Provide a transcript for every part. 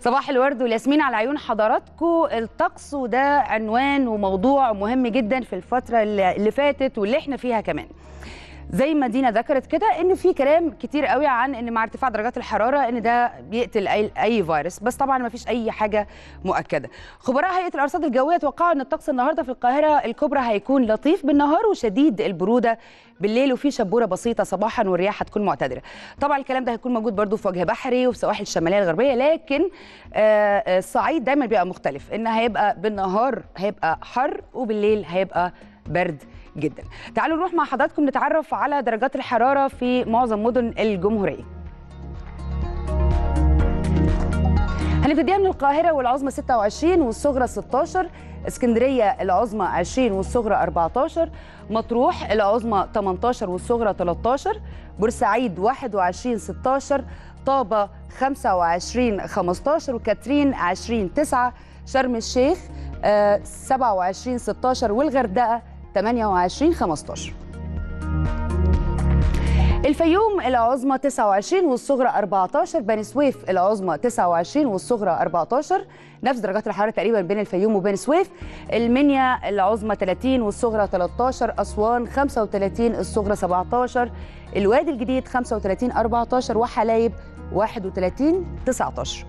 صباح الورد والياسمين على عيون حضراتكم الطقس وده عنوان وموضوع مهم جدا في الفترة اللي فاتت واللي احنا فيها كمان زي ما دينا ذكرت كده ان في كلام كتير قوي عن ان مع ارتفاع درجات الحراره ان ده بيقتل اي, أي فيروس بس طبعا ما فيش اي حاجه مؤكده خبراء هيئه الارصاد الجويه توقعوا ان الطقس النهارده في القاهره الكبرى هيكون لطيف بالنهار وشديد البروده بالليل وفي شبوره بسيطه صباحا والرياح هتكون معتدله طبعا الكلام ده هيكون موجود برده في وجه بحري وفي السواحل الشماليه الغربيه لكن الصعيد دايما بيبقى مختلف ان هيبقى بالنهار هيبقى حر وبالليل هيبقى برد جدا تعالوا نروح مع حضراتكم نتعرف على درجات الحراره في معظم مدن الجمهوريه هنبتديها من القاهره والعظمى 26 والصغرى 16 اسكندريه العظمى 20 والصغرى 14 مطروح العظمى 18 والصغرى 13 بورسعيد 21 16 طابه 25 15 وكاترين 20 9 شرم الشيخ 27 16 والغردقه 28 15 الفيوم العظمى 29 والصغرى 14 بني سويف العظمى 29 والصغرى 14 نفس درجات الحراره تقريبا بين الفيوم وبين سويف المنيا العظمى 30 والصغرى 13 اسوان 35 الصغرى 17 الوادي الجديد 35 14 وحلايب 31 19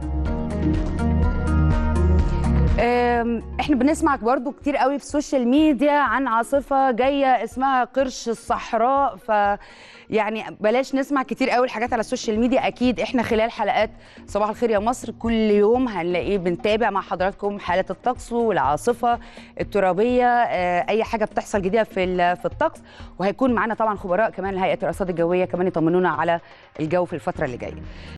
احنا بنسمع برضو كتير قوي في السوشيال ميديا عن عاصفه جايه اسمها قرش الصحراء ف يعني بلاش نسمع كتير قوي الحاجات على السوشيال ميديا اكيد احنا خلال حلقات صباح الخير يا مصر كل يوم هنلاقيه بنتابع مع حضراتكم حاله الطقس والعاصفه الترابيه اي حاجه بتحصل جديده في في الطقس وهيكون معانا طبعا خبراء كمان هيئه الارصاد الجويه كمان يطمنونا على الجو في الفتره اللي جايه